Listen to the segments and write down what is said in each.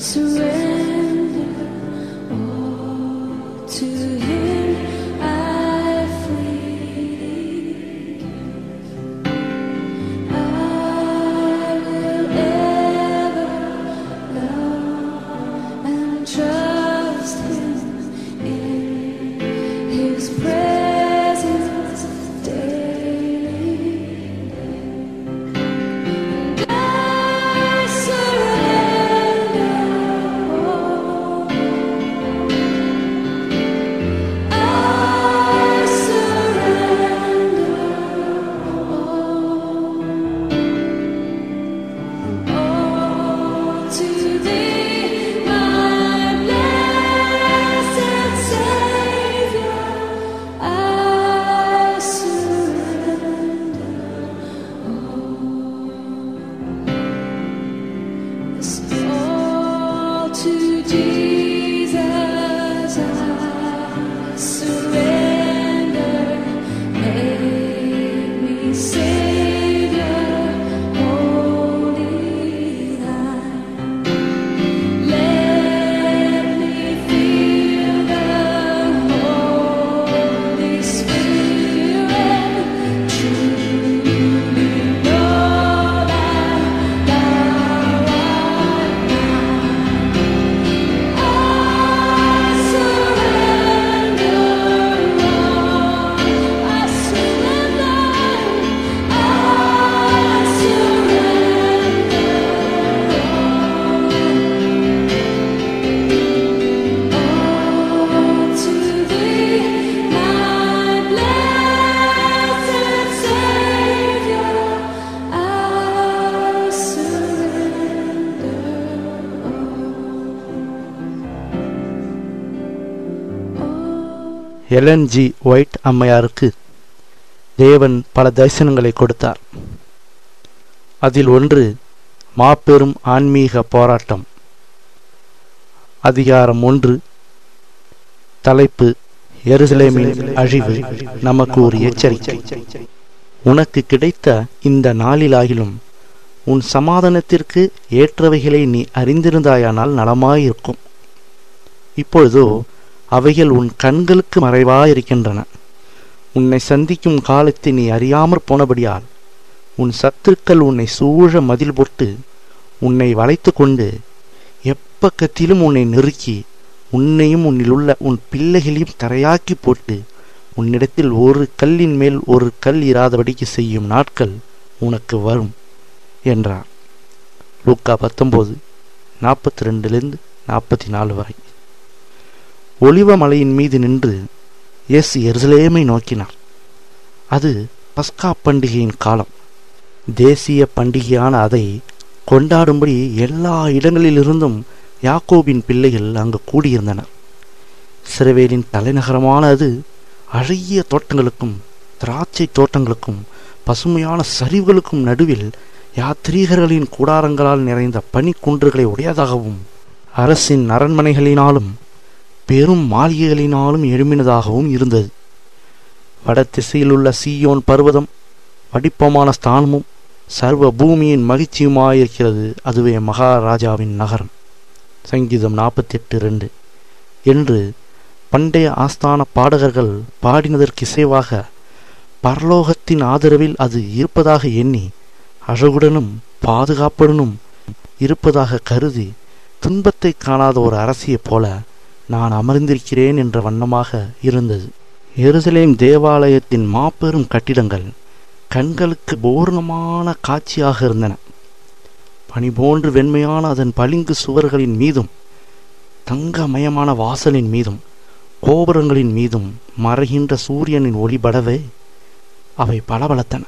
surrender all to Him. I flee. I will ever love and trust Him in His presence daily. I surrender all. I surrender all to Thee, my blessed Savior. I surrender all to Jesus. I surrender. Make me Savior, holy Thine. Let me feel the Holy Spirit. Truly know that Thou art mine. I surrender all. I surrender. I surrender all to Thee, my blessed Savior. I surrender all. Ellen G White அம்மையாருக்கு தேவன் பல தரிசனங்களை கொடுத்தார் அதில் ஒன்று மாபெரும் ஆன்மீக போராட்டம் அதிகாரம் ஒன்று தலைப்பு எருசலேமின் அழிவு நமக்கு ஒரு எச்சரிக்கை உனக்கு கிடைத்த இந்த நாளிலாகிலும் உன் சமாதானத்திற்கு ஏற்றவைகளை நீ அறிந்திருந்தாயானால் நலமாயிருக்கும் இப்பொழுதோ அவைகள் உன் கண்களுக்கு மறைவாயிருக்கின்றன உன்னை சந்திக்கும் காலத்தை நீ அறியாமற் போனபடியால் உன் சத்துருக்கள் உன்னை சூழ மதில் போட்டு உன்னை வளைத்து கொண்டு எப்பக்கத்திலும் உன்னை நெருக்கி உன்னையும் உன்னிலுள்ள உன் பிள்ளைகளையும் தரையாக்கி போட்டு உன்னிடத்தில் ஒரு கல்லின் மேல் ஒரு கல் இராதபடிக்கு செய்யும் நாட்கள் உனக்கு வரும் என்றார் லூக்கா பத்தொம்போது நாற்பத்தி ரெண்டுலேருந்து நாற்பத்தி நாலு வரை ஒலிவ மலையின் மீது நின்று இயேசு எருசலேமை நோக்கினார் அது பஸ்கா பண்டிகையின் காலம் தேசிய பண்டிகையான அதை கொண்டாடும்படி எல்லா இடங்களிலிருந்தும் யாக்கோபின் பிள்ளைகள் அங்கு கூடியிருந்தனர் சிறுவேலின் தலைநகரமான அது அழகிய தோட்டங்களுக்கும் திராட்சை தோட்டங்களுக்கும் பசுமையான சரிவுகளுக்கும் நடுவில் யாத்ரீகர்களின் கூடாரங்களால் நிறைந்த பனிக்குன்றுகளை உடையதாகவும் அரசின் அரண்மனைகளினாலும் பெரும் மாளிகைகளினாலும் எழும்பினதாகவும் இருந்தது வட திசையில் உள்ள சீயோன் பர்வதம் வடிப்பமான ஸ்தானமும் சர்வ பூமியின் மகிழ்ச்சியுமாயிருக்கிறது அதுவே மகாராஜாவின் நகரம் சங்கீதம் நாற்பத்தி எட்டு ரெண்டு என்று பண்டைய ஆஸ்தான பாடகர்கள் பாடினதற்கு இசைவாக பரலோகத்தின் ஆதரவில் அது இருப்பதாக எண்ணி அழகுடனும் பாதுகாப்புடனும் இருப்பதாக கருதி துன்பத்தை காணாத ஒரு அரசியைப் போல நான் அமர்ந்திருக்கிறேன் என்ற வண்ணமாக இருந்தது எருசலேம் தேவாலயத்தின் மாபெரும் கட்டிடங்கள் கண்களுக்கு பூர்ணமான காட்சியாக இருந்தன பனி போன்று வெண்மையான அதன் பளிங்கு சுவர்களின் மீதும் தங்கமயமான வாசலின் மீதும் கோபுரங்களின் மீதும் மறைகின்ற சூரியனின் ஒளிபடவே அவை பளபளத்தன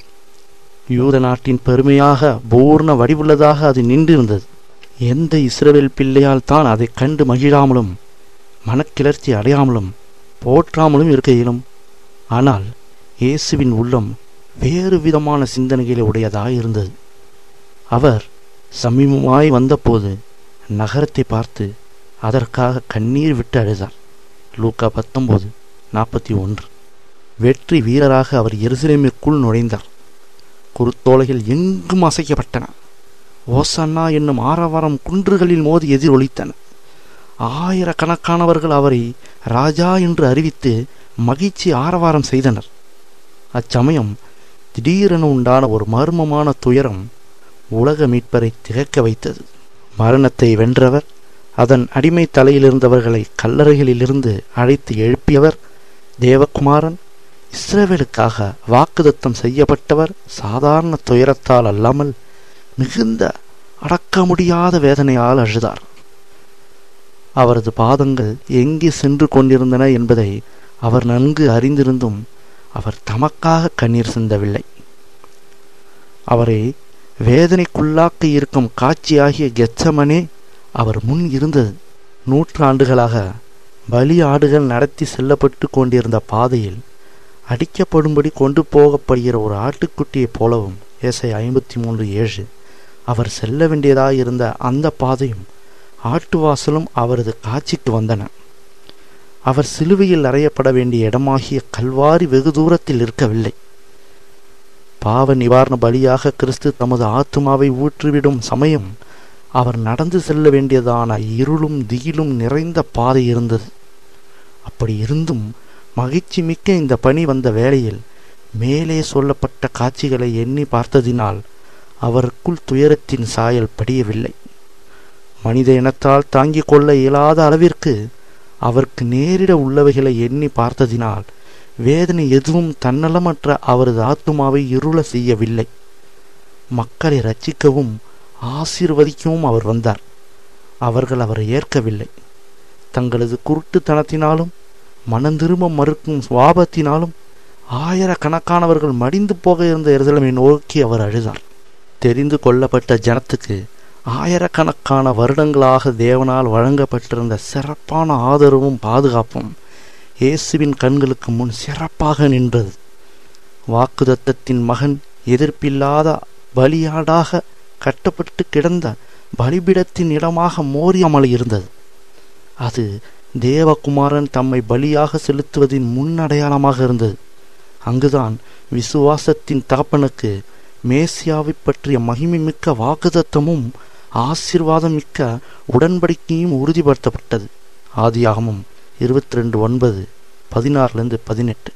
யூத நாட்டின் பெருமையாக பூர்ண வடிவுள்ளதாக அது நின்றிருந்தது எந்த இஸ்ரவேல் பிள்ளையால் தான் அதைக் கண்டு மகிழாமலும் மனக்கிளர்ச்சி அடையாமலும் போற்றாமலும் இருக்க இயலும் ஆனால் இயேசுவின் உள்ளம் வேறு விதமான சிந்தனைகளை உடையதாய் இருந்தது அவர் சமீபமாய் வந்தபோது நகரத்தை பார்த்து அதற்காக கண்ணீர் விட்டு அழுதார் லூக்கா பத்தொன்பது நாற்பத்தி ஒன்று வெற்றி வீரராக அவர் எருசலேமிற்குள் நுழைந்தார் குருத்தோலைகள் எங்கும் அசைக்கப்பட்டன ஓசன்னா என்னும் ஆரவாரம் குன்றுகளில் மோதி எதிரொலித்தன ஆயிரக்கணக்கானவர்கள் அவரை ராஜா என்று அறிவித்து மகிழ்ச்சி ஆரவாரம் செய்தனர் அச்சமயம் திடீரென உண்டான ஒரு மர்மமான துயரம் உலக மீட்பரை திகைக்க வைத்தது மரணத்தை வென்றவர் அதன் அடிமை தலையிலிருந்தவர்களை கல்லறைகளிலிருந்து அழைத்து எழுப்பியவர் தேவகுமாரன் இஸ்ரவேலுக்காக வாக்குதத்தம் செய்யப்பட்டவர் சாதாரண துயரத்தால் அல்லாமல் மிகுந்த அடக்க முடியாத வேதனையால் அழுதார் அவரது பாதங்கள் எங்கே சென்று கொண்டிருந்தன என்பதை அவர் நன்கு அறிந்திருந்தும் அவர் தமக்காக கண்ணீர் சிந்தவில்லை அவரை வேதனைக்குள்ளாக்க இருக்கும் காட்சியாகிய கெச்சமனே அவர் முன் இருந்தது நூற்றாண்டுகளாக பலி ஆடுகள் நடத்தி செல்லப்பட்டு கொண்டிருந்த பாதையில் அடிக்கப்படும்படி கொண்டு போகப்படுகிற ஒரு ஆட்டுக்குட்டியைப் போலவும் ஏசை ஐம்பத்தி மூன்று ஏழு அவர் செல்ல வேண்டியதாயிருந்த அந்த பாதையும் ஆட்டுவாசலும் அவரது காட்சிக்கு வந்தன அவர் சிலுவையில் அறையப்பட வேண்டிய இடமாகிய கல்வாரி வெகு தூரத்தில் இருக்கவில்லை பாவ நிவாரண பலியாக கிறிஸ்து தமது ஆத்துமாவை ஊற்றிவிடும் சமயம் அவர் நடந்து செல்ல வேண்டியதான இருளும் திகிலும் நிறைந்த பாதை இருந்தது அப்படி இருந்தும் மகிழ்ச்சி மிக்க இந்த பணி வந்த வேளையில் மேலே சொல்லப்பட்ட காட்சிகளை எண்ணி பார்த்ததினால் அவருக்குள் துயரத்தின் சாயல் படியவில்லை மனித இனத்தால் தாங்கிக் கொள்ள இயலாத அளவிற்கு அவருக்கு நேரிட உள்ளவைகளை எண்ணி பார்த்ததினால் வேதனை எதுவும் தன்னலமற்ற அவரது ஆத்துமாவை இருள செய்யவில்லை மக்களை ரட்சிக்கவும் ஆசீர்வதிக்கவும் அவர் வந்தார் அவர்கள் அவரை ஏற்கவில்லை தங்களது குருட்டுத்தனத்தினாலும் மனந்திரும்ப மறுக்கும் சுவாபத்தினாலும் ஆயிரக்கணக்கானவர்கள் மடிந்து போக இருந்த எருசலமை நோக்கி அவர் அழுதார் தெரிந்து கொள்ளப்பட்ட ஜனத்துக்கு ஆயிரக்கணக்கான வருடங்களாக தேவனால் வழங்கப்பட்டிருந்த சிறப்பான ஆதரவும் பாதுகாப்பும் இயேசுவின் கண்களுக்கு முன் சிறப்பாக நின்றது வாக்குதத்தத்தின் மகன் எதிர்ப்பில்லாத பலியாடாக கட்டப்பட்டு கிடந்த பலிபிடத்தின் இடமாக மோரியமலை இருந்தது அது தேவகுமாரன் தம்மை பலியாக செலுத்துவதின் முன்னடையாளமாக இருந்தது அங்குதான் விசுவாசத்தின் தகப்பனுக்கு மேசியாவைப் பற்றிய மகிமைமிக்க வாக்குதத்தமும் ஆசீர்வாதம் மிக்க உடன்படிக்கையும் உறுதிப்படுத்தப்பட்டது ஆதியாகமும் இருபத்தி ரெண்டு ஒன்பது பதினாறுலேருந்து பதினெட்டு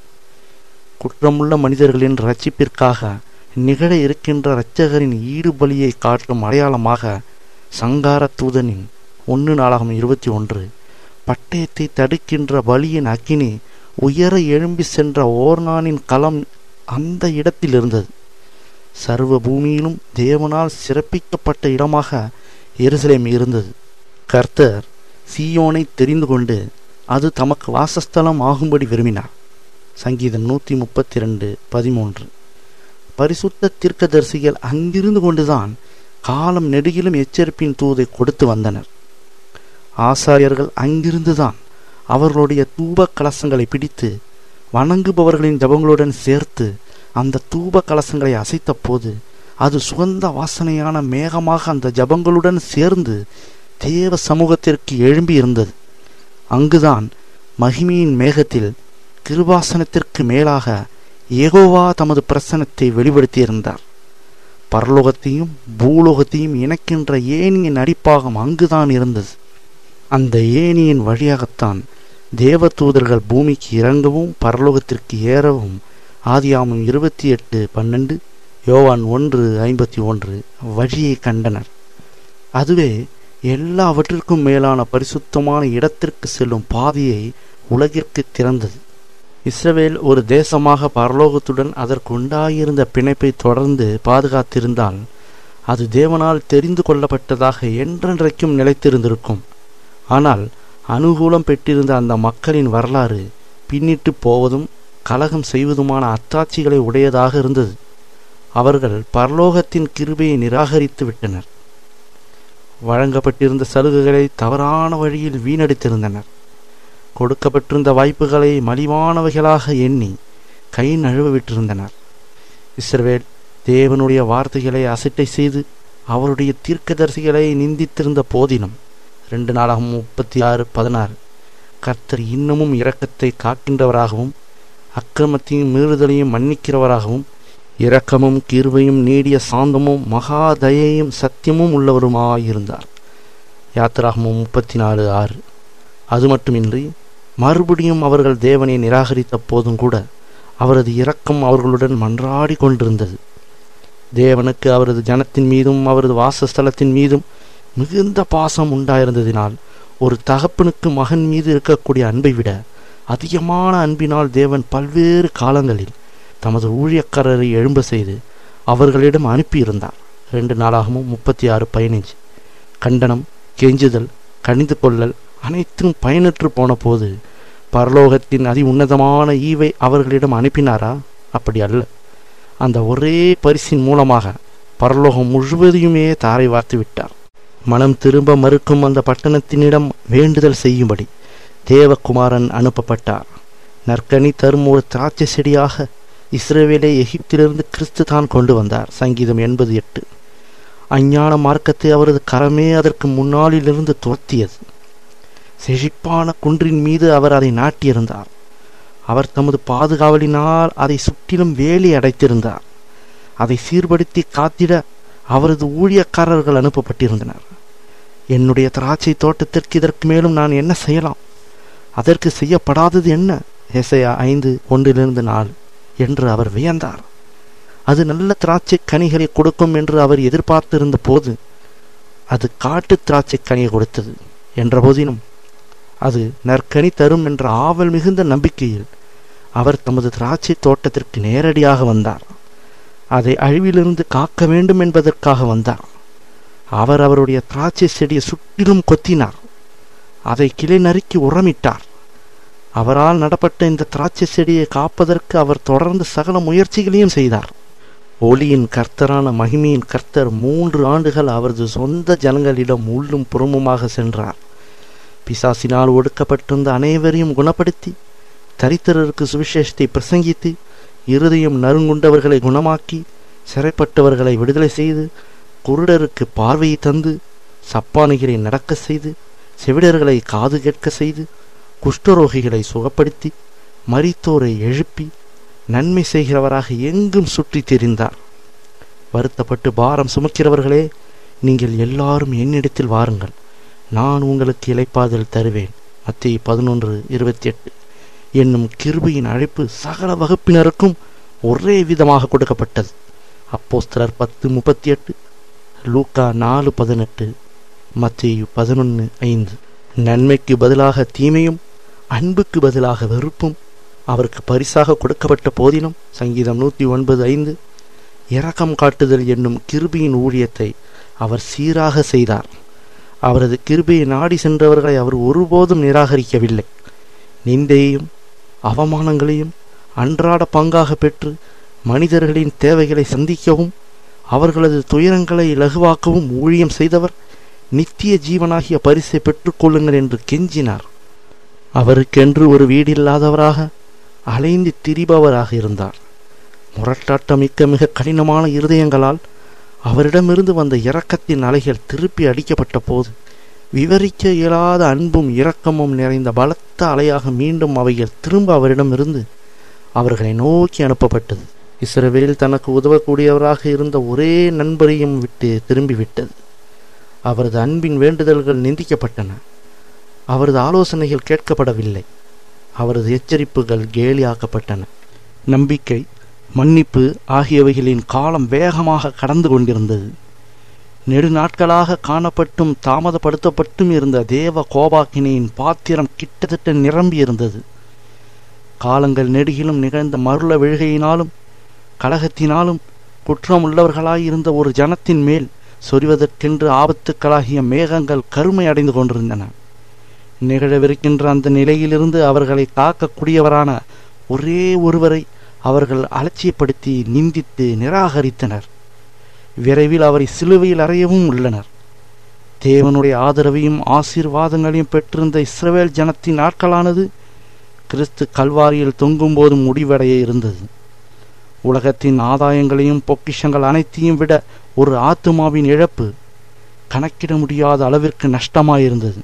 குற்றமுள்ள மனிதர்களின் ரட்சிப்பிற்காக நிகழ இருக்கின்ற இரட்சகரின் ஈடுபலியை காட்டும் அடையாளமாக சங்கார தூதனின் ஒன்று நாளாகம் இருபத்தி ஒன்று பட்டயத்தை தடுக்கின்ற பலியின் அக்கினி உயர எழும்பி சென்ற ஓர்னானின் களம் அந்த இடத்தில் இருந்தது சர்வ பூமியிலும் தேவனால் சிறப்பிக்கப்பட்ட இடமாக எருசலேம் இருந்தது கர்த்தர் சீயோனை தெரிந்து கொண்டு அது தமக்கு வாசஸ்தலம் ஆகும்படி விரும்பினார் சங்கீதம் நூற்றி முப்பத்தி ரெண்டு பதிமூன்று பரிசுத்த தீர்க்கதரிசிகள் அங்கிருந்து கொண்டுதான் காலம் நெடுகிலும் எச்சரிப்பின் தூதை கொடுத்து வந்தனர் ஆசாரியர்கள் அங்கிருந்துதான் அவர்களுடைய தூப கலசங்களை பிடித்து வணங்குபவர்களின் ஜபங்களுடன் சேர்த்து அந்த தூப கலசங்களை அசைத்த போது அது சுகந்த வாசனையான மேகமாக அந்த ஜபங்களுடன் சேர்ந்து தேவ சமூகத்திற்கு எழும்பி இருந்தது அங்குதான் மகிமையின் மேகத்தில் கிருபாசனத்திற்கு மேலாக ஏகோவா தமது பிரசனத்தை வெளிப்படுத்தியிருந்தார் பரலோகத்தையும் பூலோகத்தையும் இணைக்கின்ற ஏனியின் அடிப்பாகம் அங்குதான் இருந்தது அந்த ஏனியின் வழியாகத்தான் தேவதூதர்கள் பூமிக்கு இறங்கவும் பரலோகத்திற்கு ஏறவும் ஆதியாமம் இருபத்தி எட்டு பன்னெண்டு யோவான் ஒன்று ஐம்பத்தி ஒன்று வழியை கண்டனர் அதுவே எல்லாவற்றிற்கும் மேலான பரிசுத்தமான இடத்திற்கு செல்லும் பாதையை உலகிற்கு திறந்தது இஸ்ரவேல் ஒரு தேசமாக பரலோகத்துடன் அதற்கு உண்டாயிருந்த பிணைப்பை தொடர்ந்து பாதுகாத்திருந்தால் அது தேவனால் தெரிந்து கொள்ளப்பட்டதாக என்றென்றைக்கும் நிலைத்திருந்திருக்கும் ஆனால் அனுகூலம் பெற்றிருந்த அந்த மக்களின் வரலாறு பின்னிட்டு போவதும் கலகம் செய்வதுமான அத்தாட்சிகளை உடையதாக இருந்தது அவர்கள் பரலோகத்தின் கிருபையை நிராகரித்து விட்டனர் வழங்கப்பட்டிருந்த சலுகைகளை தவறான வழியில் வீணடித்திருந்தனர் கொடுக்கப்பட்டிருந்த வாய்ப்புகளை மலிவானவைகளாக எண்ணி கை நழுவ விட்டிருந்தனர் இஸ்ரவேல் தேவனுடைய வார்த்தைகளை அசட்டை செய்து அவருடைய தீர்க்கதரிசிகளை நிந்தித்திருந்த போதிலும் ரெண்டு நாளாகவும் முப்பத்தி ஆறு பதினாறு கர்த்தர் இன்னமும் இரக்கத்தை காக்கின்றவராகவும் அக்கிரமத்தையும் மீறுதலையும் மன்னிக்கிறவராகவும் இரக்கமும் கிருபையும் நீடிய சாந்தமும் மகா தயையும் சத்தியமும் உள்ளவருமாயிருந்தார் யாத்திராகமும் முப்பத்தி நாலு ஆறு அது மட்டுமின்றி மறுபடியும் அவர்கள் தேவனை நிராகரித்த போதும் கூட அவரது இரக்கம் அவர்களுடன் மன்றாடி கொண்டிருந்தது தேவனுக்கு அவரது ஜனத்தின் மீதும் அவரது வாசஸ்தலத்தின் மீதும் மிகுந்த பாசம் உண்டாயிருந்ததினால் ஒரு தகப்பனுக்கு மகன் மீது இருக்கக்கூடிய அன்பை விட அதிகமான அன்பினால் தேவன் பல்வேறு காலங்களில் தமது ஊழியக்காரரை எழும்ப செய்து அவர்களிடம் அனுப்பியிருந்தார் ரெண்டு நாளாகவும் முப்பத்தி ஆறு பதினைஞ்சு கண்டனம் கெஞ்சுதல் கணிந்து கொள்ளல் அனைத்தும் பயனற்று போன போது பரலோகத்தின் அதி உன்னதமான ஈவை அவர்களிடம் அனுப்பினாரா அப்படி அல்ல அந்த ஒரே பரிசின் மூலமாக பரலோகம் முழுவதையுமே தாரை வார்த்து விட்டார் மனம் திரும்ப மறுக்கும் அந்த பட்டணத்தினிடம் வேண்டுதல் செய்யும்படி தேவகுமாரன் அனுப்பப்பட்டார் நற்கனி தரும் ஒரு திராட்சை செடியாக இஸ்ரேவேலை எகிப்திலிருந்து கிறிஸ்து தான் கொண்டு வந்தார் சங்கீதம் எண்பது எட்டு அஞ்ஞான மார்க்கத்தை அவரது கரமே அதற்கு முன்னாளிலிருந்து துரத்தியது செழிப்பான குன்றின் மீது அவர் அதை நாட்டியிருந்தார் அவர் தமது பாதுகாவலினால் அதை சுற்றிலும் வேலி அடைத்திருந்தார் அதை சீர்படுத்தி காத்திட அவரது ஊழியக்காரர்கள் அனுப்பப்பட்டிருந்தனர் என்னுடைய திராட்சை தோட்டத்திற்கு இதற்கு மேலும் நான் என்ன செய்யலாம் அதற்கு செய்யப்படாதது என்ன எசையா ஐந்து ஒன்றிலிருந்து நாலு என்று அவர் வியந்தார் அது நல்ல திராட்சை கனிகளை கொடுக்கும் என்று அவர் எதிர்பார்த்திருந்த போது அது காட்டு திராட்சை கனியை கொடுத்தது என்ற போதிலும் அது நற்கனி தரும் என்ற ஆவல் மிகுந்த நம்பிக்கையில் அவர் தமது திராட்சை தோட்டத்திற்கு நேரடியாக வந்தார் அதை அழிவிலிருந்து காக்க வேண்டும் என்பதற்காக வந்தார் அவர் அவருடைய திராட்சை செடியை சுற்றிலும் கொத்தினார் அதை கிளை நறுக்கி உரமிட்டார் அவரால் நடப்பட்ட இந்த திராட்சை செடியை காப்பதற்கு அவர் தொடர்ந்து சகல முயற்சிகளையும் செய்தார் ஒளியின் கர்த்தரான மகிமையின் கர்த்தர் மூன்று ஆண்டுகள் அவரது சொந்த ஜனங்களிடம் உள்ளும் புறமுமாக சென்றார் பிசாசினால் ஒடுக்கப்பட்டிருந்த அனைவரையும் குணப்படுத்தி தரித்திரருக்கு சுவிசேஷத்தை பிரசங்கித்து இருதயம் நறுங்குண்டவர்களை குணமாக்கி சிறைப்பட்டவர்களை விடுதலை செய்து குருடருக்கு பார்வையை தந்து சப்பானிகளை நடக்க செய்து செவிடர்களை காது கேட்க செய்து குஷ்டரோகிகளை சுகப்படுத்தி மரித்தோரை எழுப்பி நன்மை செய்கிறவராக எங்கும் சுற்றித் திரிந்தார் வருத்தப்பட்டு பாரம் சுமக்கிறவர்களே நீங்கள் எல்லாரும் என்னிடத்தில் வாருங்கள் நான் உங்களுக்கு இளைப்பாதல் தருவேன் மத்திய பதினொன்று இருபத்தி எட்டு என்னும் கிருபையின் அழைப்பு சகல வகுப்பினருக்கும் ஒரே விதமாக கொடுக்கப்பட்டது அப்போஸ்தலர் பத்து முப்பத்தி எட்டு லூக்கா நாலு பதினெட்டு மத்திய பதினொன்று ஐந்து நன்மைக்கு பதிலாக தீமையும் அன்புக்கு பதிலாக வெறுப்பும் அவருக்கு பரிசாக கொடுக்கப்பட்ட போதிலும் சங்கீதம் நூற்றி ஒன்பது ஐந்து இரக்கம் காட்டுதல் என்னும் கிருபியின் ஊழியத்தை அவர் சீராக செய்தார் அவரது கிருபையை நாடி சென்றவர்களை அவர் ஒருபோதும் நிராகரிக்கவில்லை நிந்தையையும் அவமானங்களையும் அன்றாட பங்காக பெற்று மனிதர்களின் தேவைகளை சந்திக்கவும் அவர்களது துயரங்களை இலகுவாக்கவும் ஊழியம் செய்தவர் நித்திய ஜீவனாகிய பரிசை பெற்றுக்கொள்ளுங்கள் என்று கெஞ்சினார் அவருக்கென்று ஒரு வீடில்லாதவராக அலைந்து திரிபவராக இருந்தார் முரட்டாட்டமிக்க மிக கடினமான இருதயங்களால் அவரிடமிருந்து வந்த இரக்கத்தின் அலைகள் திருப்பி அடிக்கப்பட்ட போது விவரிக்க இயலாத அன்பும் இரக்கமும் நிறைந்த பலத்த அலையாக மீண்டும் அவைகள் திரும்ப அவரிடமிருந்து அவர்களை நோக்கி அனுப்பப்பட்டது இஸ்ரவேல் தனக்கு உதவக்கூடியவராக இருந்த ஒரே நண்பரையும் விட்டு திரும்பிவிட்டது அவரது அன்பின் வேண்டுதல்கள் நிந்திக்கப்பட்டன அவரது ஆலோசனைகள் கேட்கப்படவில்லை அவரது எச்சரிப்புகள் கேலியாக்கப்பட்டன நம்பிக்கை மன்னிப்பு ஆகியவைகளின் காலம் வேகமாக கடந்து கொண்டிருந்தது நெடுநாட்களாக காணப்பட்டும் தாமதப்படுத்தப்பட்டும் இருந்த தேவ கோபாக்கினையின் பாத்திரம் கிட்டத்தட்ட நிரம்பியிருந்தது காலங்கள் நெடுகிலும் நிகழ்ந்த மருள விழுகையினாலும் கலகத்தினாலும் குற்றம் உள்ளவர்களாயிருந்த ஒரு ஜனத்தின் மேல் சொரிவதற்கென்று ஆபத்துக்களாகிய மேகங்கள் கருமை அடைந்து கொண்டிருந்தன நிகழவிருக்கின்ற அந்த நிலையிலிருந்து அவர்களை காக்கக்கூடியவரான ஒரே ஒருவரை அவர்கள் அலட்சியப்படுத்தி நிந்தித்து நிராகரித்தனர் விரைவில் அவரை சிலுவையில் அறையவும் உள்ளனர் தேவனுடைய ஆதரவையும் ஆசீர்வாதங்களையும் பெற்றிருந்த இஸ்ரவேல் ஜனத்தின் நாட்களானது கிறிஸ்து கல்வாரியில் தொங்கும்போது முடிவடைய இருந்தது உலகத்தின் ஆதாயங்களையும் பொக்கிஷங்கள் அனைத்தையும் விட ஒரு ஆத்துமாவின் இழப்பு கணக்கிட முடியாத அளவிற்கு நஷ்டமாயிருந்தது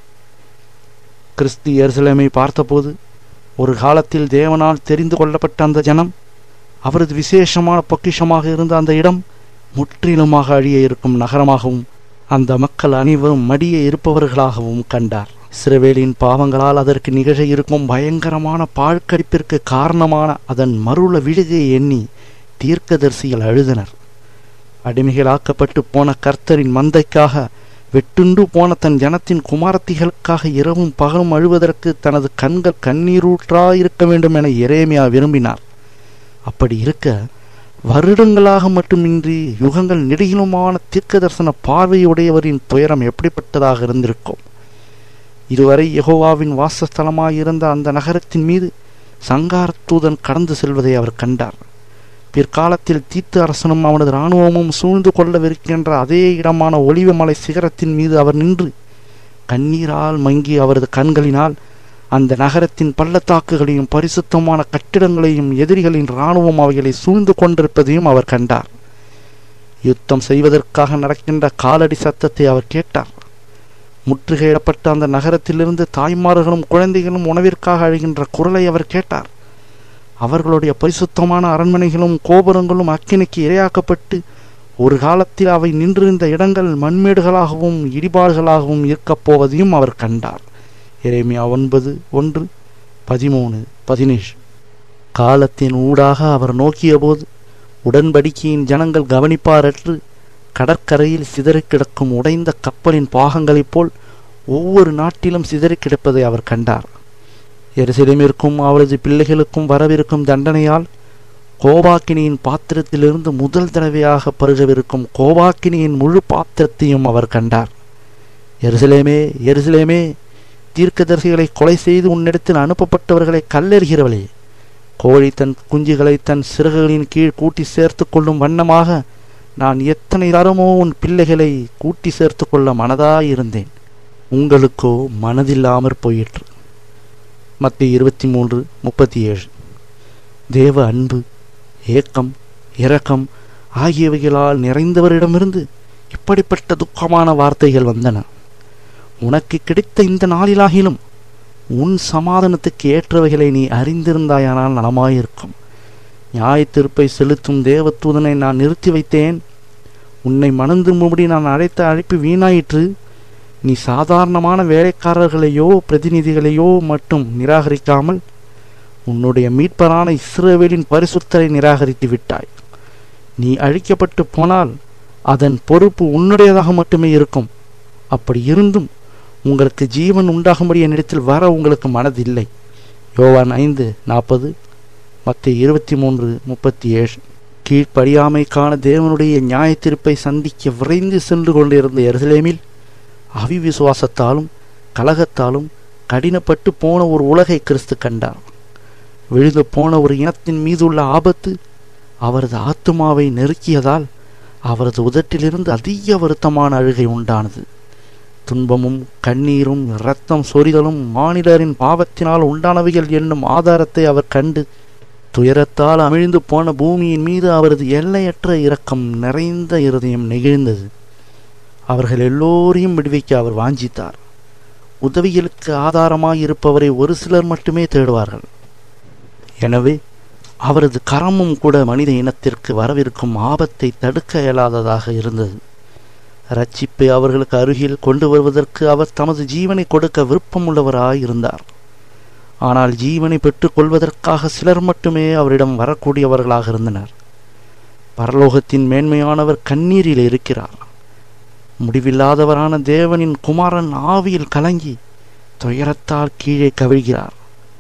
கிறிஸ்து எருசலேமை பார்த்தபோது ஒரு காலத்தில் தேவனால் தெரிந்து கொள்ளப்பட்ட அந்த ஜனம் அவரது விசேஷமான பொக்கிஷமாக இருந்த அந்த இடம் முற்றிலுமாக அழிய இருக்கும் நகரமாகவும் அந்த மக்கள் அனைவரும் மடிய இருப்பவர்களாகவும் கண்டார் இஸ்ரவேலின் பாவங்களால் அதற்கு நிகழ இருக்கும் பயங்கரமான பாழ்கடிப்பிற்கு காரணமான அதன் மருள விழுகை எண்ணி தீர்க்கதரிசிகள் அழுதனர் அடிமைகளாக்கப்பட்டு போன கர்த்தரின் மந்தைக்காக வெட்டுண்டு போன தன் ஜனத்தின் குமாரத்திகளுக்காக இரவும் பகலும் அழுவதற்கு தனது கண்கள் கண்ணீரூற்றாயிருக்க வேண்டும் என எரேமியா விரும்பினார் அப்படி இருக்க வருடங்களாக மட்டுமின்றி யுகங்கள் நெடுகிலுமான தீர்க்க தரிசன பார்வையுடையவரின் துயரம் எப்படிப்பட்டதாக இருந்திருக்கும் இதுவரை யெகோவாவின் வாசஸ்தலமாயிருந்த அந்த நகரத்தின் மீது சங்காரத்தூதன் கடந்து செல்வதை அவர் கண்டார் பிற்காலத்தில் தீத்து அரசனும் அவனது இராணுவமும் சூழ்ந்து கொள்ளவிருக்கின்ற அதே இடமான ஒளிவமலை சிகரத்தின் மீது அவர் நின்று கண்ணீரால் மங்கி அவரது கண்களினால் அந்த நகரத்தின் பள்ளத்தாக்குகளையும் பரிசுத்தமான கட்டிடங்களையும் எதிரிகளின் இராணுவம் அவைகளை சூழ்ந்து கொண்டிருப்பதையும் அவர் கண்டார் யுத்தம் செய்வதற்காக நடக்கின்ற காலடி சத்தத்தை அவர் கேட்டார் முற்றுகையிடப்பட்ட அந்த நகரத்திலிருந்து தாய்மார்களும் குழந்தைகளும் உணவிற்காக அழுகின்ற குரலை அவர் கேட்டார் அவர்களுடைய பரிசுத்தமான அரண்மனைகளும் கோபுரங்களும் அக்கினிக்கு இரையாக்கப்பட்டு ஒரு காலத்தில் அவை நின்றிருந்த இடங்கள் மண்மேடுகளாகவும் இடிபாடுகளாகவும் இருக்கப் போவதையும் அவர் கண்டார் எரேமியா ஒன்பது ஒன்று பதிமூணு பதினேழு காலத்தின் ஊடாக அவர் நோக்கியபோது உடன்படிக்கையின் ஜனங்கள் கவனிப்பாரற்று கடற்கரையில் சிதறிக் கிடக்கும் உடைந்த கப்பலின் பாகங்களைப் போல் ஒவ்வொரு நாட்டிலும் சிதறிக் கிடப்பதை அவர் கண்டார் எருசலேமிற்கும் அவரது பிள்ளைகளுக்கும் வரவிருக்கும் தண்டனையால் கோபாக்கினியின் பாத்திரத்திலிருந்து முதல் தடவையாக பருகவிருக்கும் கோபாக்கினியின் முழு பாத்திரத்தையும் அவர் கண்டார் எருசலேமே எருசலேமே தீர்க்கதரிசிகளை கொலை செய்து உன்னிடத்தில் அனுப்பப்பட்டவர்களை கல்லெறிகிறவளே கோழி தன் குஞ்சுகளை தன் சிறகுகளின் கீழ் கூட்டி சேர்த்து கொள்ளும் வண்ணமாக நான் எத்தனை தரமோ உன் பிள்ளைகளை கூட்டி சேர்த்து கொள்ள மனதாயிருந்தேன் உங்களுக்கோ மனதில்லாமற் போயிற்று மத்திய இருபத்தி மூன்று முப்பத்தி ஏழு தேவ அன்பு ஏக்கம் இரக்கம் ஆகியவைகளால் நிறைந்தவரிடமிருந்து இப்படிப்பட்ட துக்கமான வார்த்தைகள் வந்தன உனக்கு கிடைத்த இந்த நாளிலாகிலும் உன் சமாதானத்துக்கு ஏற்றவைகளை நீ அறிந்திருந்தாயானால் நலமாயிருக்கும் நியாயத்தீர்ப்பை செலுத்தும் தேவதூதனை நான் நிறுத்தி வைத்தேன் உன்னை மனம் திரும்பும்படி நான் அழைத்த அழைப்பு வீணாயிற்று நீ சாதாரணமான வேலைக்காரர்களையோ பிரதிநிதிகளையோ மட்டும் நிராகரிக்காமல் உன்னுடைய மீட்பரான இஸ்ரவேலின் பரிசுத்தரை நிராகரித்து விட்டாய் நீ அழிக்கப்பட்டு போனால் அதன் பொறுப்பு உன்னுடையதாக மட்டுமே இருக்கும் அப்படி இருந்தும் உங்களுக்கு ஜீவன் உண்டாகும்படி என்னிடத்தில் வர உங்களுக்கு மனதில்லை யோவான் ஐந்து நாற்பது மத்திய இருபத்தி மூன்று முப்பத்தி ஏழு கீழ்ப்படியாமைக்கான தேவனுடைய நியாயத்தீர்ப்பை சந்திக்க விரைந்து சென்று கொண்டிருந்த எருசலேமில் அவிவிசுவாசத்தாலும் கலகத்தாலும் கடினப்பட்டு போன ஒரு உலகை கிறிஸ்து கண்டார் விழுந்து போன ஒரு இனத்தின் மீதுள்ள ஆபத்து அவரது ஆத்துமாவை நெருக்கியதால் அவரது உதட்டிலிருந்து அதிக வருத்தமான அழுகை உண்டானது துன்பமும் கண்ணீரும் இரத்தம் சொரிதலும் மானிடரின் பாவத்தினால் உண்டானவைகள் என்னும் ஆதாரத்தை அவர் கண்டு துயரத்தால் அமிழ்ந்து போன பூமியின் மீது அவரது எல்லையற்ற இரக்கம் நிறைந்த இருதயம் நெகிழ்ந்தது அவர்கள் எல்லோரையும் விடுவிக்க அவர் வாஞ்சித்தார் உதவிகளுக்கு ஆதாரமாய் இருப்பவரை ஒரு சிலர் மட்டுமே தேடுவார்கள் எனவே அவரது கரமும் கூட மனித இனத்திற்கு வரவிருக்கும் ஆபத்தை தடுக்க இயலாததாக இருந்தது ரட்சிப்பை அவர்களுக்கு அருகில் கொண்டு வருவதற்கு அவர் தமது ஜீவனை கொடுக்க விருப்பமுள்ளவராய் இருந்தார் ஆனால் ஜீவனை பெற்றுக் கொள்வதற்காக சிலர் மட்டுமே அவரிடம் வரக்கூடியவர்களாக இருந்தனர் பரலோகத்தின் மேன்மையானவர் கண்ணீரில் இருக்கிறார் முடிவில்லாதவரான தேவனின் குமாரன் ஆவியில் கலங்கி துயரத்தால் கீழே கவிழ்கிறார்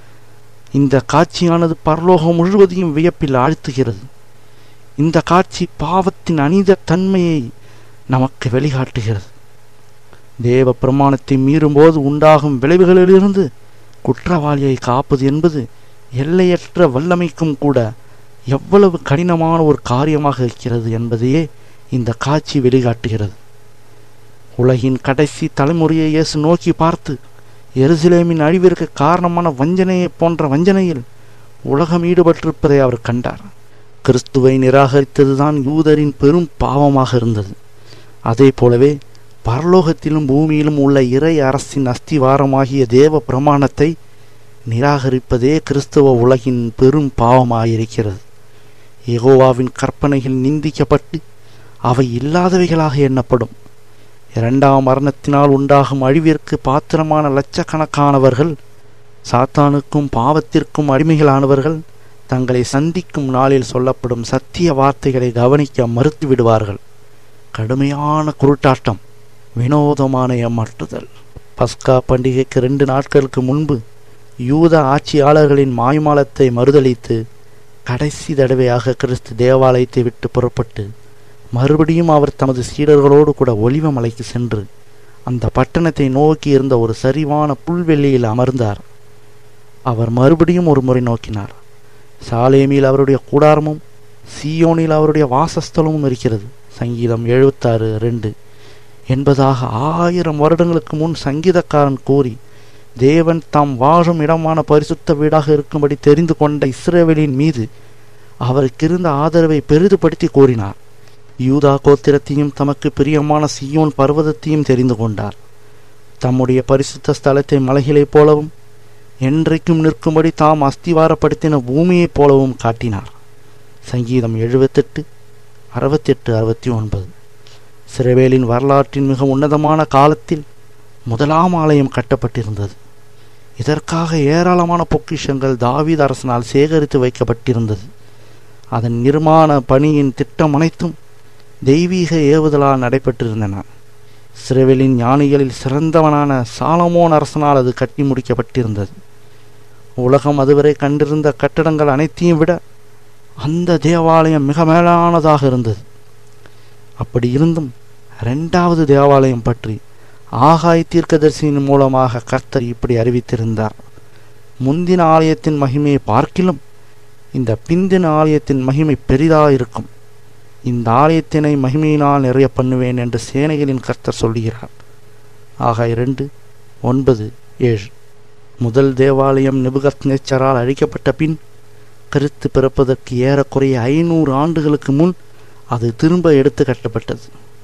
இந்த காட்சியானது பரலோகம் முழுவதையும் வியப்பில் ஆழ்த்துகிறது இந்த காட்சி பாவத்தின் அநீத தன்மையை நமக்கு வெளிகாட்டுகிறது தேவ பிரமாணத்தை மீறும்போது உண்டாகும் விளைவுகளிலிருந்து குற்றவாளியை காப்பது என்பது எல்லையற்ற வல்லமைக்கும் கூட எவ்வளவு கடினமான ஒரு காரியமாக இருக்கிறது என்பதையே இந்த காட்சி வெளிகாட்டுகிறது உலகின் கடைசி தலைமுறையை இயேசு நோக்கி பார்த்து எருசலேமின் அழிவிற்கு காரணமான வஞ்சனையைப் போன்ற வஞ்சனையில் உலகம் ஈடுபட்டிருப்பதை அவர் கண்டார் கிறிஸ்துவை நிராகரித்ததுதான் யூதரின் பெரும் பாவமாக இருந்தது அதே போலவே பரலோகத்திலும் பூமியிலும் உள்ள இறை அரசின் அஸ்திவாரமாகிய தேவ பிரமாணத்தை நிராகரிப்பதே கிறிஸ்துவ உலகின் பெரும் பாவமாயிருக்கிறது யெகோவாவின் கற்பனைகள் நிந்திக்கப்பட்டு அவை இல்லாதவைகளாக எண்ணப்படும் இரண்டாம் மரணத்தினால் உண்டாகும் அழிவிற்கு பாத்திரமான லட்சக்கணக்கானவர்கள் சாத்தானுக்கும் பாவத்திற்கும் அடிமைகளானவர்கள் தங்களை சந்திக்கும் நாளில் சொல்லப்படும் சத்திய வார்த்தைகளை கவனிக்க மறுத்து விடுவார்கள் கடுமையான குருட்டாட்டம் வினோதமான ஏமாற்றுதல் பஸ்கா பண்டிகைக்கு ரெண்டு நாட்களுக்கு முன்பு யூத ஆட்சியாளர்களின் மாய்மாலத்தை மறுதளித்து கடைசி தடவையாக கிறிஸ்து தேவாலயத்தை விட்டு புறப்பட்டு மறுபடியும் அவர் தமது சீடர்களோடு கூட ஒலிவ மலைக்கு சென்று அந்த பட்டணத்தை நோக்கி இருந்த ஒரு சரிவான புல்வெளியில் அமர்ந்தார் அவர் மறுபடியும் ஒரு முறை நோக்கினார் சாலேமில் அவருடைய கூடாரமும் சீயோனில் அவருடைய வாசஸ்தலமும் இருக்கிறது சங்கீதம் எழுபத்தாறு ரெண்டு என்பதாக ஆயிரம் வருடங்களுக்கு முன் சங்கீதக்காரன் கூறி தேவன் தாம் வாழும் இடமான பரிசுத்த வீடாக இருக்கும்படி தெரிந்து கொண்ட இஸ்ரேவேலின் மீது அவருக்கு இருந்த ஆதரவை பெரிதுபடுத்தி கூறினார் யூதா கோத்திரத்தையும் தமக்கு பிரியமான சியோன் பர்வதத்தையும் தெரிந்து கொண்டார் தம்முடைய பரிசுத்த ஸ்தலத்தை மலைகளைப் போலவும் என்றைக்கும் நிற்கும்படி தாம் அஸ்திவாரப்படுத்தின பூமியைப் போலவும் காட்டினார் சங்கீதம் எழுபத்தெட்டு அறுபத்தெட்டு அறுபத்தி ஒன்பது சிறவேலின் வரலாற்றின் மிக உன்னதமான காலத்தில் முதலாம் ஆலயம் கட்டப்பட்டிருந்தது இதற்காக ஏராளமான பொக்கிஷங்கள் தாவீது அரசனால் சேகரித்து வைக்கப்பட்டிருந்தது அதன் நிர்மாண பணியின் திட்டம் அனைத்தும் தெய்வீக ஏவுதலால் நடைபெற்றிருந்தன சிறவேலின் ஞானிகளில் சிறந்தவனான சாலமோன் அரசனால் அது கட்டி முடிக்கப்பட்டிருந்தது உலகம் அதுவரை கண்டிருந்த கட்டடங்கள் அனைத்தையும் விட அந்த தேவாலயம் மிக மேலானதாக இருந்தது அப்படி இருந்தும் இரண்டாவது தேவாலயம் பற்றி ஆகாய் தீர்க்கதரிசியின் மூலமாக கர்த்தர் இப்படி அறிவித்திருந்தார் முந்தின ஆலயத்தின் மகிமையை பார்க்கிலும் இந்த பிந்தின ஆலயத்தின் மகிமை பெரிதாக இருக்கும் இந்த ஆலயத்தினை மகிமையினால் நிறைய பண்ணுவேன் என்று சேனைகளின் கர்த்தர் சொல்லுகிறார் ஆகாய் ரெண்டு ஒன்பது ஏழு முதல் தேவாலயம் நிபுகத் நேச்சரால் அழிக்கப்பட்ட பின் கிறிஸ்து பிறப்பதற்கு ஏறக்குறைய ஐநூறு ஆண்டுகளுக்கு முன் அது திரும்ப எடுத்து கட்டப்பட்டது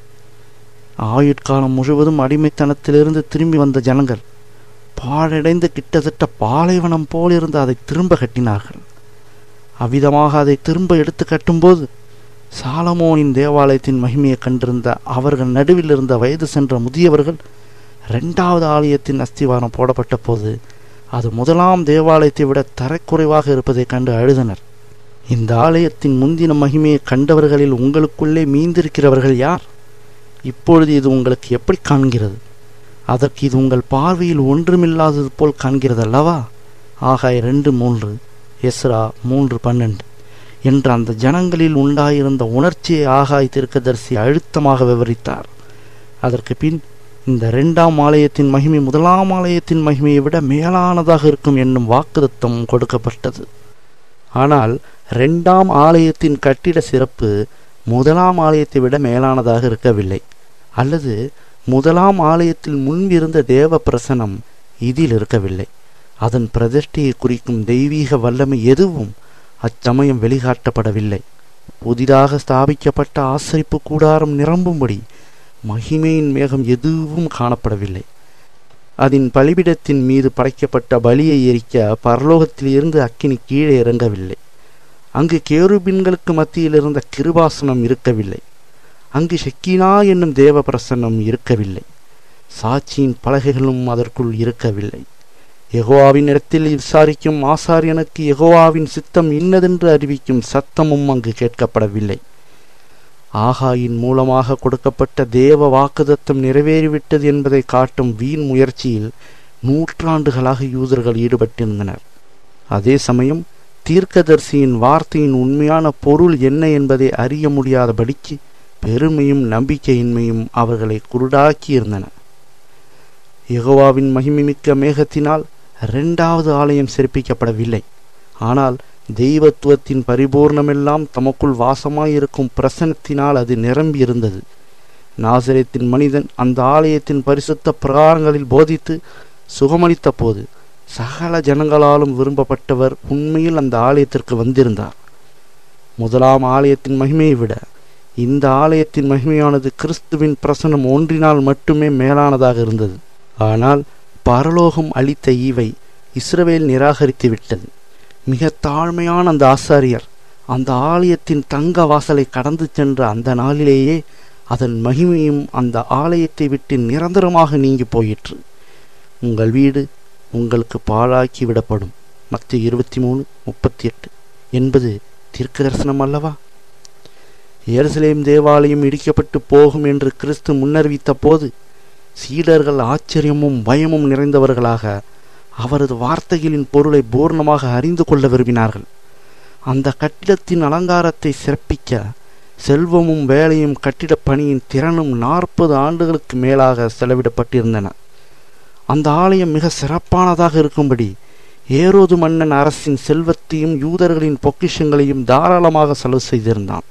ஆயுட்காலம் முழுவதும் அடிமைத்தனத்திலிருந்து திரும்பி வந்த ஜனங்கள் பாழடைந்து கிட்டத்தட்ட பாலைவனம் போல் இருந்து அதை திரும்ப கட்டினார்கள் அவ்விதமாக அதை திரும்ப எடுத்து கட்டும்போது சாலமோனின் தேவாலயத்தின் மகிமையை கண்டிருந்த அவர்கள் நடுவில் இருந்த வயது சென்ற முதியவர்கள் இரண்டாவது ஆலயத்தின் அஸ்திவாரம் போடப்பட்ட போது அது முதலாம் தேவாலயத்தை விட தரக்குறைவாக இருப்பதைக் கண்டு அழுதனர் இந்த ஆலயத்தின் முந்தின மகிமையை கண்டவர்களில் உங்களுக்குள்ளே மீந்திருக்கிறவர்கள் யார் இப்பொழுது இது உங்களுக்கு எப்படி காண்கிறது அதற்கு இது உங்கள் பார்வையில் ஒன்றுமில்லாதது போல் காண்கிறது அல்லவா ஆகாய் ரெண்டு மூன்று எஸ்ரா மூன்று பன்னெண்டு என்ற அந்த ஜனங்களில் உண்டாயிருந்த உணர்ச்சியை ஆகாய் தீர்க்கதரிசி அழுத்தமாக விவரித்தார் அதற்கு பின் இந்த இரண்டாம் ஆலயத்தின் மகிமை முதலாம் ஆலயத்தின் மகிமையை விட மேலானதாக இருக்கும் என்னும் வாக்குதத்தம் கொடுக்கப்பட்டது ஆனால் இரண்டாம் ஆலயத்தின் கட்டிட சிறப்பு முதலாம் ஆலயத்தை விட மேலானதாக இருக்கவில்லை அல்லது முதலாம் ஆலயத்தில் முன்பிருந்த தேவ பிரசனம் இதில் இருக்கவில்லை அதன் பிரதிஷ்டையை குறிக்கும் தெய்வீக வல்லமை எதுவும் அச்சமயம் வெளிக்காட்டப்படவில்லை புதிதாக ஸ்தாபிக்கப்பட்ட ஆசரிப்பு கூடாரம் நிரம்பும்படி மகிமையின் மேகம் எதுவும் காணப்படவில்லை அதன் பலிபிடத்தின் மீது படைக்கப்பட்ட பலியை எரிக்க பரலோகத்தில் இருந்து அக்கினி கீழே இறங்கவில்லை அங்கு கேருபின்களுக்கு மத்தியில் இருந்த கிருபாசனம் இருக்கவில்லை அங்கு ஷெக்கினா என்னும் தேவ பிரசன்னம் இருக்கவில்லை சாட்சியின் பலகைகளும் அதற்குள் இருக்கவில்லை யெகோவாவின் இடத்தில் விசாரிக்கும் ஆசாரியனுக்கு யெகோவாவின் சித்தம் இன்னதென்று அறிவிக்கும் சத்தமும் அங்கு கேட்கப்படவில்லை ஆகாயின் மூலமாக கொடுக்கப்பட்ட தேவ வாக்குதத்தம் நிறைவேறிவிட்டது என்பதை காட்டும் வீண் முயற்சியில் நூற்றாண்டுகளாக யூதர்கள் ஈடுபட்டிருந்தனர் அதே சமயம் தீர்க்கதரிசியின் வார்த்தையின் உண்மையான பொருள் என்ன என்பதை அறிய முடியாதபடிக்கு பெருமையும் நம்பிக்கையின்மையும் அவர்களை குருடாக்கி இருந்தன யெகோவாவின் மகிமைமிக்க மேகத்தினால் இரண்டாவது ஆலயம் சிறப்பிக்கப்படவில்லை ஆனால் தெய்வத்துவத்தின் பரிபூர்ணமெல்லாம் தமக்குள் வாசமாயிருக்கும் பிரசனத்தினால் அது நிரம்பி இருந்தது நாசரேத்தின் மனிதன் அந்த ஆலயத்தின் பரிசுத்த பிரகாரங்களில் போதித்து சுகமளித்த போது சகல ஜனங்களாலும் விரும்பப்பட்டவர் உண்மையில் அந்த ஆலயத்திற்கு வந்திருந்தார் முதலாம் ஆலயத்தின் மகிமையை விட இந்த ஆலயத்தின் மகிமையானது கிறிஸ்துவின் பிரசனம் ஒன்றினால் மட்டுமே மேலானதாக இருந்தது ஆனால் பரலோகம் அளித்த ஈவை இஸ்ரவேல் நிராகரித்து விட்டது மிக தாழ்மையான அந்த ஆசாரியர் அந்த ஆலயத்தின் தங்க வாசலை கடந்து சென்ற அந்த நாளிலேயே அதன் மகிமையும் அந்த ஆலயத்தை விட்டு நிரந்தரமாக நீங்கி போயிற்று உங்கள் வீடு உங்களுக்கு பாழாக்கி விடப்படும் மத்திய இருபத்தி மூணு முப்பத்தி எட்டு என்பது தீர்க்க தரிசனம் அல்லவா எருசலேம் தேவாலயம் இடிக்கப்பட்டு போகும் என்று கிறிஸ்து முன்னறிவித்த போது சீடர்கள் ஆச்சரியமும் பயமும் நிறைந்தவர்களாக அவரது வார்த்தைகளின் பொருளை பூர்ணமாக அறிந்து கொள்ள விரும்பினார்கள் அந்த கட்டிடத்தின் அலங்காரத்தை சிறப்பிக்க செல்வமும் வேலையும் கட்டிடப் பணியின் திறனும் நாற்பது ஆண்டுகளுக்கு மேலாக செலவிடப்பட்டிருந்தன அந்த ஆலயம் மிக சிறப்பானதாக இருக்கும்படி ஏரோது மன்னன் அரசின் செல்வத்தையும் யூதர்களின் பொக்கிஷங்களையும் தாராளமாக செலவு செய்திருந்தான்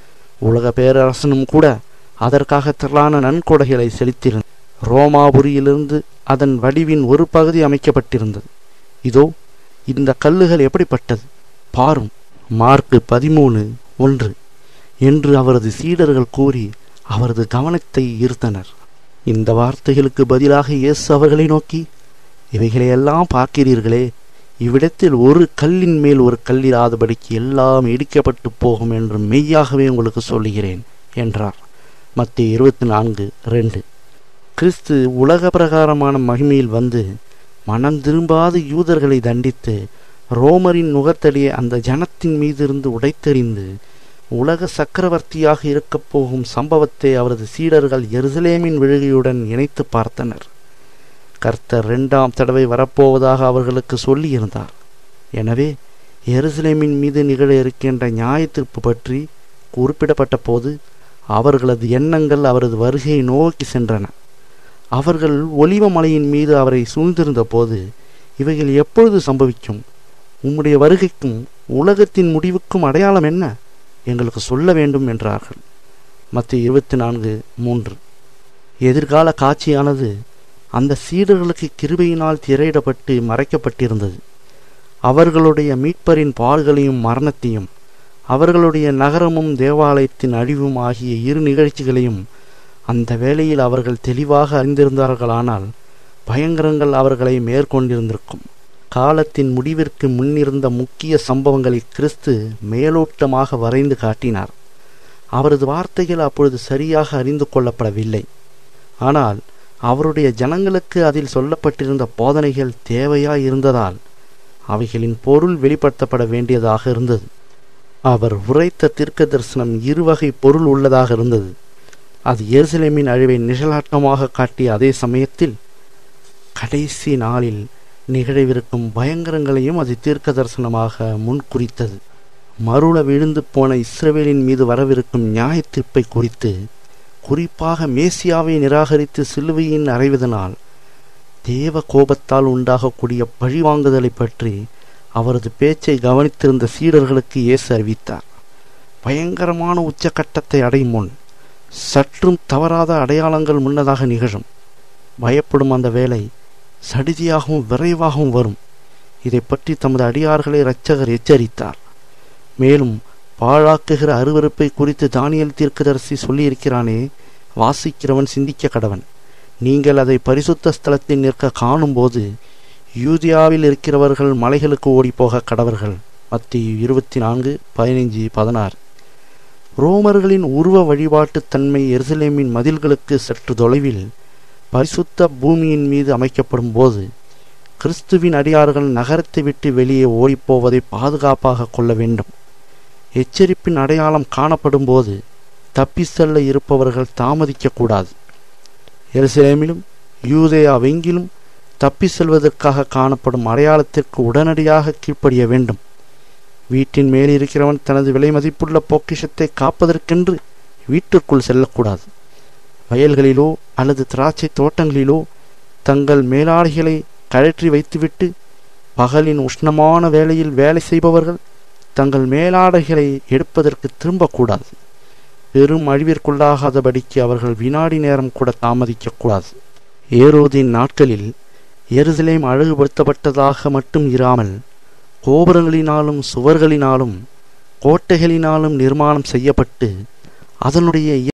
உலக பேரரசனும் கூட அதற்காக திரளான நன்கொடைகளை செலுத்தியிருந்தான் ரோமாபுரியிலிருந்து அதன் வடிவின் ஒரு பகுதி அமைக்கப்பட்டிருந்தது இதோ இந்த கல்லுகள் எப்படிப்பட்டது பாரும் மார்க்கு பதிமூணு ஒன்று என்று அவரது சீடர்கள் கூறி அவரது கவனத்தை ஈர்த்தனர் இந்த வார்த்தைகளுக்கு பதிலாக இயேசு அவர்களை நோக்கி இவைகளையெல்லாம் பார்க்கிறீர்களே இவ்விடத்தில் ஒரு கல்லின் மேல் ஒரு கல்லிராதபடிக்கு எல்லாம் இடிக்கப்பட்டு போகும் என்று மெய்யாகவே உங்களுக்கு சொல்லுகிறேன் என்றார் மத்திய இருபத்தி நான்கு ரெண்டு கிறிஸ்து உலக பிரகாரமான மகிமையில் வந்து மனம் திரும்பாத யூதர்களை தண்டித்து ரோமரின் நுகத்தடியை அந்த ஜனத்தின் மீதிருந்து உடைத்தெறிந்து உலக சக்கரவர்த்தியாக இருக்கப் போகும் சம்பவத்தை அவரது சீடர்கள் எருசலேமின் விழுகையுடன் இணைத்து பார்த்தனர் கர்த்தர் இரண்டாம் தடவை வரப்போவதாக அவர்களுக்கு சொல்லியிருந்தார் எனவே எருசலேமின் மீது நிகழ இருக்கின்ற நியாயத்தீர்ப்பு பற்றி குறிப்பிடப்பட்ட போது அவர்களது எண்ணங்கள் அவரது வருகையை நோக்கி சென்றன அவர்கள் ஒலிவ மலையின் மீது அவரை சூழ்ந்திருந்த போது இவைகள் எப்பொழுது சம்பவிக்கும் உம்முடைய வருகைக்கும் உலகத்தின் முடிவுக்கும் அடையாளம் என்ன எங்களுக்கு சொல்ல வேண்டும் என்றார்கள் மத்திய இருபத்தி நான்கு மூன்று எதிர்கால காட்சியானது அந்த சீடர்களுக்கு கிருபையினால் திரையிடப்பட்டு மறைக்கப்பட்டிருந்தது அவர்களுடைய மீட்பரின் பால்களையும் மரணத்தையும் அவர்களுடைய நகரமும் தேவாலயத்தின் அழிவும் ஆகிய இரு நிகழ்ச்சிகளையும் அந்த வேளையில் அவர்கள் தெளிவாக அறிந்திருந்தார்களானால் பயங்கரங்கள் அவர்களை மேற்கொண்டிருந்திருக்கும் காலத்தின் முடிவிற்கு முன்னிருந்த முக்கிய சம்பவங்களை கிறிஸ்து மேலோட்டமாக வரைந்து காட்டினார் அவரது வார்த்தைகள் அப்பொழுது சரியாக அறிந்து கொள்ளப்படவில்லை ஆனால் அவருடைய ஜனங்களுக்கு அதில் சொல்லப்பட்டிருந்த போதனைகள் தேவையாய் இருந்ததால் அவைகளின் பொருள் வெளிப்படுத்தப்பட வேண்டியதாக இருந்தது அவர் உரைத்த தீர்க்க தரிசனம் இருவகை பொருள் உள்ளதாக இருந்தது அது எருசலேமின் அழிவை நிழலாட்டமாக காட்டிய அதே சமயத்தில் கடைசி நாளில் நிகழவிருக்கும் பயங்கரங்களையும் அது தீர்க்க தரிசனமாக முன்குறித்தது மருள விழுந்து போன இஸ்ரவேலின் மீது வரவிருக்கும் நியாய தீர்ப்பை குறித்து குறிப்பாக மேசியாவை நிராகரித்து சிலுவையின் அறைவதனால் தேவ கோபத்தால் உண்டாகக்கூடிய பழிவாங்குதலை பற்றி அவரது பேச்சை கவனித்திருந்த சீடர்களுக்கு இயேசு அறிவித்தார் பயங்கரமான உச்சக்கட்டத்தை அடையும் முன் சற்றும் தவறாத அடையாளங்கள் முன்னதாக நிகழும் பயப்படும் அந்த வேலை சடிதியாகவும் விரைவாகவும் வரும் இதை பற்றி தமது அடியார்களை இரட்சகர் எச்சரித்தார் மேலும் பாழாக்குகிற அருவருப்பை குறித்து தானியல் தீர்க்கதரிசி சொல்லியிருக்கிறானே வாசிக்கிறவன் சிந்திக்க கடவன் நீங்கள் அதை பரிசுத்த ஸ்தலத்தில் நிற்க காணும்போது யூதியாவில் இருக்கிறவர்கள் மலைகளுக்கு ஓடிப்போக கடவர்கள் மத்தி இருபத்தி நான்கு பதினைஞ்சு பதினாறு ரோமர்களின் உருவ வழிபாட்டுத் தன்மை எருசலேமின் மதில்களுக்கு சற்று தொலைவில் பரிசுத்த பூமியின் மீது அமைக்கப்படும் போது கிறிஸ்துவின் அடியார்கள் நகரத்தை விட்டு வெளியே ஓடிப்போவதை பாதுகாப்பாக கொள்ள வேண்டும் எச்சரிப்பின் அடையாளம் காணப்படும் போது தப்பி செல்ல இருப்பவர்கள் தாமதிக்கக்கூடாது எருசலேமிலும் யூதேயாவெங்கிலும் தப்பி செல்வதற்காக காணப்படும் அடையாளத்திற்கு உடனடியாக கீழ்ப்படிய வேண்டும் வீட்டின் மேல் இருக்கிறவன் தனது விலை மதிப்புள்ள பொக்கிஷத்தை காப்பதற்கென்று வீட்டிற்குள் செல்லக்கூடாது வயல்களிலோ அல்லது திராட்சை தோட்டங்களிலோ தங்கள் மேலாடைகளை கழற்றி வைத்துவிட்டு பகலின் உஷ்ணமான வேளையில் வேலை செய்பவர்கள் தங்கள் மேலாடைகளை எடுப்பதற்கு திரும்பக்கூடாது பெரும் அழிவிற்குள்ளாகாதபடிக்கு அவர்கள் வினாடி நேரம் கூட தாமதிக்கக்கூடாது ஏரோதின் நாட்களில் எருசலேம் அழகுபடுத்தப்பட்டதாக மட்டும் இராமல் கோபுரங்களினாலும் சுவர்களினாலும் கோட்டைகளினாலும் நிர்மாணம் செய்யப்பட்டு அதனுடைய